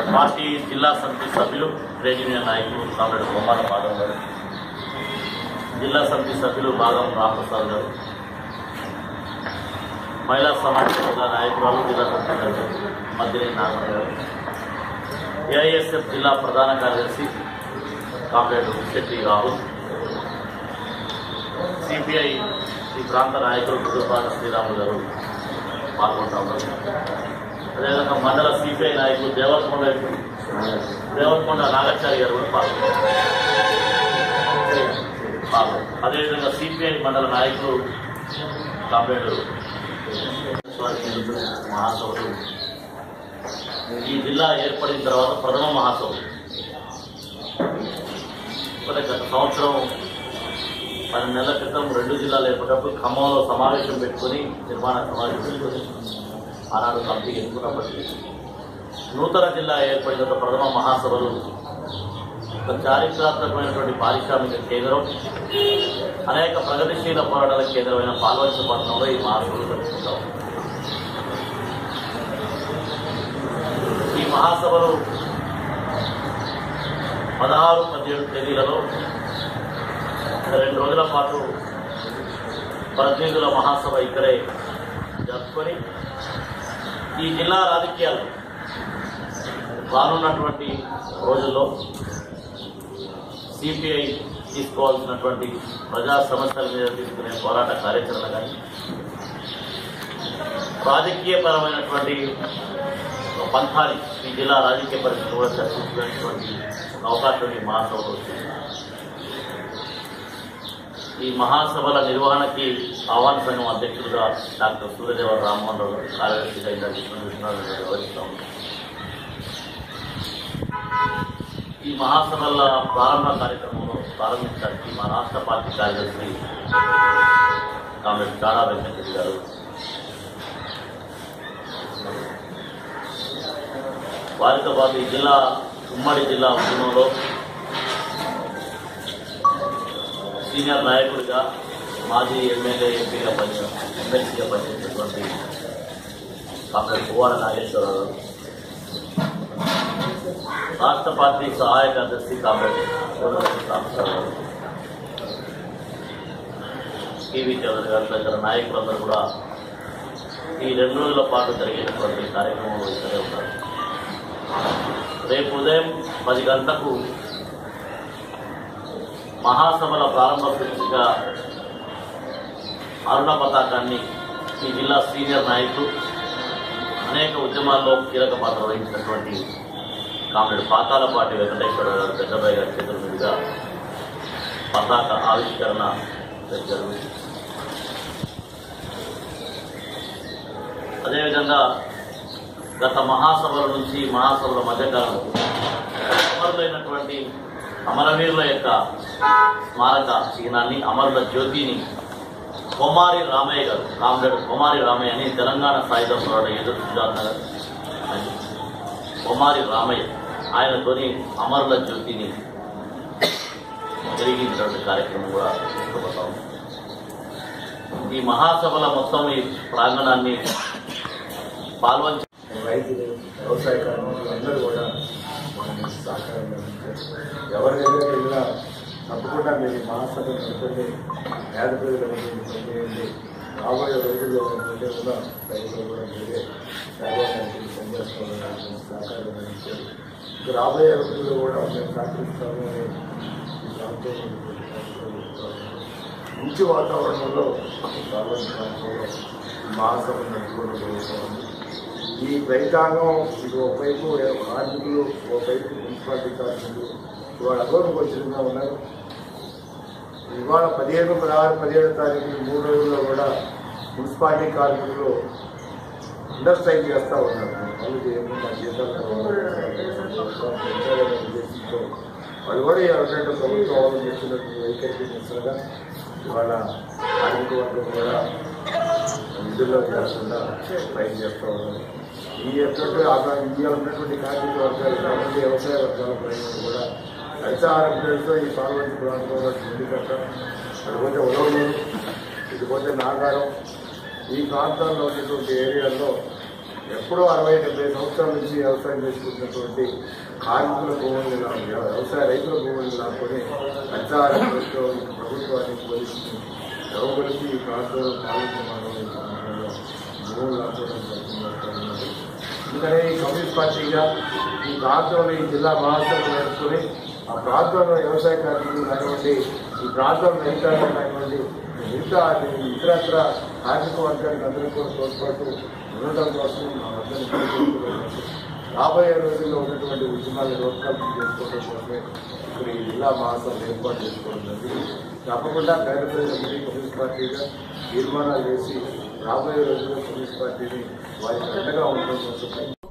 Party జిల్లా సమితి సభ్యులు ట్రేడ్ యూనియన్ నాయకులు కామ్రేడ్ బొమ్మాల మాధవ్ గారు జిల్లా సమితి సభ్యులు భాగం రామప్రసాద్ గారు మహిళా సమాజ జిల్లా నాయకురాలు జిల్లా సమితి సభ్యులు మద్దిరేని నాగమ్మ గారు ఏఐఎస్ఎఫ్ జిల్లా ప్రధాన కార్యదర్శి కామ్రేడ్ శెట్టి రాహుల్ సిపిఐ ఈ ప్రాంత నాయకులు కుదురుపాటి శ్రీరాములు గారు పాల్గొంటా ఉన్నారు అదేవిధంగా మండల సిపిఐ నాయకులు దేవరకొండ దేవరకొండ నాగాచారి గారు కూడా పాల్గొన్నారు పాల్గొన్నారు. అదేవిధంగా సిపిఐ మండల నాయకులు కామ్రేడ్ మహాసభలు ఈ జిల్లా ఏర్పడిన తర్వాత ప్రథమ మహాసభలు మరి గత సంవత్సరం పది నెలల క్రితం రెండు జిల్లాలు ఏర్పడినప్పుడు ఖమ్మంలో సమావేశం పెట్టుకుని నిర్మాణ సమావేశం పెట్టుకుని ఆనాడు కమిటీ ఎన్నుకున్నప్పటికీ నూతన జిల్లా ఏర్పడిన తర్వాత ప్రథమ మహాసభలు ఒక చారిత్రాత్మకమైనటువంటి పారిశ్రామిక కేంద్రం అనేక ప్రగతిశీల పోరాటాల కేంద్రమైన పాల్వంచ పట్టణంలో ఈ మహాసభలు జరుపుకుంటాం ఈ మహాసభలు పదహారు పదిహేడు తేదీలలో రెండు రోజుల పాటు ప్రతినిధుల మహాసభ ఇక్కడే జరుపుకొని ఈ జిల్లా రాజకీయాలు రానున్నటువంటి రోజుల్లో సిపిఐ తీసుకోవాల్సినటువంటి ప్రజా సమస్యల మీద తీసుకునే పోరాట కార్యాచరణ కానీ రాజకీయపరమైనటువంటి ఒక పంథాని ఈ జిల్లా రాజకీయ పరిస్థితి కూడా చర్చించుకునేటువంటి అవకాశం ఈ మహాసభలో వచ్చింది ఈ మహాసభల నిర్వహణకి ఆహ్వాన సంఘం అధ్యక్షులుగా డాక్టర్ సూర్యదేవ రామ్మోహన్ రావు గారు కార్యదర్శిగా ఇందా విష్ణు విష్ణునాథ్ గారు వ్యవహరిస్తా ఉన్నారు ఈ మహాసభల ప్రారంభ కార్యక్రమంలో ప్రారంభించడానికి మా రాష్ట్ర పార్టీ కార్యదర్శి కామ్రేడ్ చాడా వెంకటరెడ్డి గారు వారితో పాటు ఈ జిల్లా ఉమ్మడి జిల్లా ఉద్యమంలో సీనియర్ నాయకుడిగా మాజీ ఎమ్మెల్యే ఎంపీగా పని ఎమ్మెల్సీగా పనిచేసినటువంటి డాక్టర్ పువ్వాడ నాగేశ్వరరావు గారు రాష్ట్ర పార్టీ సహాయ కార్యదర్శి కామ్రేడ్ కోనరెడ్డి రామచంద్రరావు గారు టీవీ చౌదరి గారు తదితర నాయకులందరూ కూడా ఈ రెండు రోజుల పాటు జరిగేటటువంటి కార్యక్రమంలో ఇక్కడే ఉన్నారు రేపు ఉదయం పది గంటలకు మహాసభల ప్రారంభ సూచిగా అరుణ పతాకాన్ని ఈ జిల్లా సీనియర్ నాయకులు అనేక ఉద్యమాల్లో కీలక పాత్ర వహించినటువంటి కామ్రేడ్ పాతాలపాటి వెంకటేశ్వర గారు పెద్దబాయి గారి చేతుల మీదుగా పతాక ఆవిష్కరణ జరుగుతుంది అదేవిధంగా గత మహాసభల నుంచి మహాసభల మధ్యకాలంలో అమరులైనటువంటి అమరవీరుల యొక్క స్మారక చిహ్నాన్ని అమరుల జ్యోతిని కొమారి రామయ్య గారు కామ్రేడ్ కొమారి రామయ్య అని తెలంగాణ సాయుధ పోరాట ఎదురు సుజాత్ నగర్ ఆయన కొమారి రామయ్య ఆయనతోని అమరుల జ్యోతిని జరిగించినటువంటి కార్యక్రమం కూడా తీసుకుపోతా ఉంది ఈ మహాసభల మొత్తం ఈ ప్రాంగణాన్ని పాల్వంచ రైతులు వ్యవసాయ కార్మికులు అందరూ కూడా మనకి సహకారం అందించారు ఎవరి దగ్గరికి వెళ్ళినా తప్పకుండా మీరు ఈ మహాసభ నడపండి పేద ప్రజలకు మీరు పనిచేయండి రాబోయే రోజుల్లో ఉంటే కూడా రైతులు కూడా మీరే సేవానికి పనిచేసుకోవాలని సహకారం అందించారు ఇక రాబోయే రోజుల్లో కూడా మేము సహకరిస్తాము అని ఈ ప్రాంతంలో ఉన్నటువంటి కార్మికులు మంచి వాతావరణంలో రాబోయే ప్రాంతంలో ఈ మహాసభ నడుపుకోవడం జరుగుతుంది ఈ రైతాంగం ఇది ఒకవైపు కార్మికులు ఒకవైపు మున్సిపాలిటీ కార్మికులు ఇవాళ అగౌరవపరిచితంగా ఉన్నారు ఇవాళ పదిహేను పదహారు పదిహేడు తారీఖు ఈ మూడు రోజుల్లో కూడా మున్సిపాలిటీ కార్మికులు అండర్ స్ట్రైక్ చేస్తూ ఉన్నారు వాళ్ళు చేయకుండా జీతాలు పెంచాలనే ఉద్దేశంతో వాళ్ళు కూడా ఎవరికంటే ప్రభుత్వం అవలంబిస్తున్నటువంటి వైఖరికి నిరసనగా ఇవాళ కార్మిక వర్గం కూడా విధుల్లో చేరకుండా ట్రైన్ చేస్తూ ఉన్నారు ఈ యొక్క ఈ ఉన్నటువంటి కార్మిక వర్గాలు కాబట్టి వ్యవసాయ వర్గాల ప్రజలు కూడా హరితహారం పేరుతో ఈ పార్లమెంట్ ప్రాంతంలో ముందుకట్ట అటుపోతే ఉలవలూరు ఇటుపోతే నాగారం ఈ ప్రాంతాల్లో ఉన్నటువంటి ఏరియాల్లో ఎప్పుడో అరవై డెబ్బై సంవత్సరాల నుంచి వ్యవసాయం చేసుకుంటున్నటువంటి కార్మికుల భూములు వ్యవసాయ రైతుల భూములు లాక్కొని అధికారులతో ప్రభుత్వాన్ని పోలీసులు ఎవరికి ఈ ప్రాంతంలో పాల్గొన్న భూములు లాక్కోవడం జరుగుతున్నట్టు అందుకనే ఈ కమ్యూనిస్ట్ పార్టీగా ఈ ప్రాంతంలో ఈ జిల్లా మహాసభ నేర్చుకుని ఆ ప్రాంతంలో వ్యవసాయ కార్మికులు కానివ్వండి ఈ ప్రాంతంలో రైతాంగం కానివ్వండి మిగతా ఇతరత్ర కార్మిక వర్గానికి అందరికీ కూడా తోడ్పాటు ఉండటం కోసం మా అందరినీ కోరుకుంటున్నాను. రాబోయే రోజుల్లో ఉన్నటువంటి ఉద్యమాలు రూపకల్పన చేసుకోవడం కోసమే ఇప్పుడు ఈ జిల్లా మహాసభ ఏర్పాటు చేసుకోవడం జరిగింది తప్పకుండా పేద ప్రజలందరికీ కమ్యూనిస్ట్ పార్టీగా తీర్మానాలు చేసి రాబోయే రోజుల్లో కమ్యూనిస్ట్ పార్టీని వారికి అండగా ఉండడం కోసం